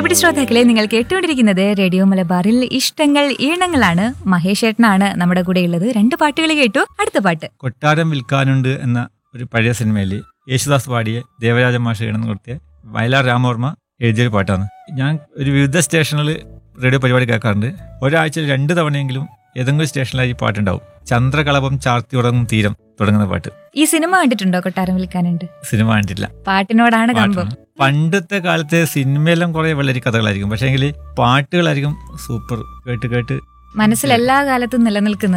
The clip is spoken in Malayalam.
പ്രിയപ്പെട്ട ശ്രോതാക്കളെ നിങ്ങൾ കേട്ടുകൊണ്ടിരിക്കുന്നത് റേഡിയോ മലബാറിൽ ഇഷ്ടങ്ങൾ ഈണങ്ങളാണ് മഹേഷ് ഏട്ടനാണ് നമ്മുടെ കൂടെ ഉള്ളത് രണ്ട് പാട്ടുകൾ കേട്ടു അടുത്ത പാട്ട് കൊട്ടാരം വിൽക്കാനുണ്ട് എന്ന ഒരു പഴയ സിനിമയിൽ യേശുദാസ് പാടിയ ദേവരാജ മാഷ ഇടന്ന് കൊടുത്തിയ വയലാർ രാമവർമ്മ എഴുതിയൊരു പാട്ടാണ് ഞാൻ ഒരു വിവിധ സ്റ്റേഷനിൽ റേഡിയോ പരിപാടി കേൾക്കാറുണ്ട് ഒരാഴ്ചയിൽ രണ്ട് തവണയെങ്കിലും ഏതെങ്കിലും സ്റ്റേഷനിലായി ഈ പാട്ടുണ്ടാവും ചന്ദ്രകളഭം ചാർത്തി ഉറങ്ങും തീരം തുടങ്ങുന്ന പാട്ട് ഈ സിനിമ കണ്ടിട്ടുണ്ടോ കൊട്ടാരം വിൽക്കാനുണ്ട് സിനിമ കണ്ടിട്ടില്ല പാട്ടിനോടാണ് കമ്പം പാട്ടാണ്. പണ്ടത്തെ കാലത്തെ സിനിമയെല്ലാം കുറെ വളരെ കഥകളായിരിക്കും പക്ഷേ എങ്കിൽ പാട്ടുകളായിരിക്കും സൂപ്പർ കേട്ട് കേട്ട് മനസ്സിൽ എല്ലാ കാലത്തും നിലനിൽക്കുന്നത്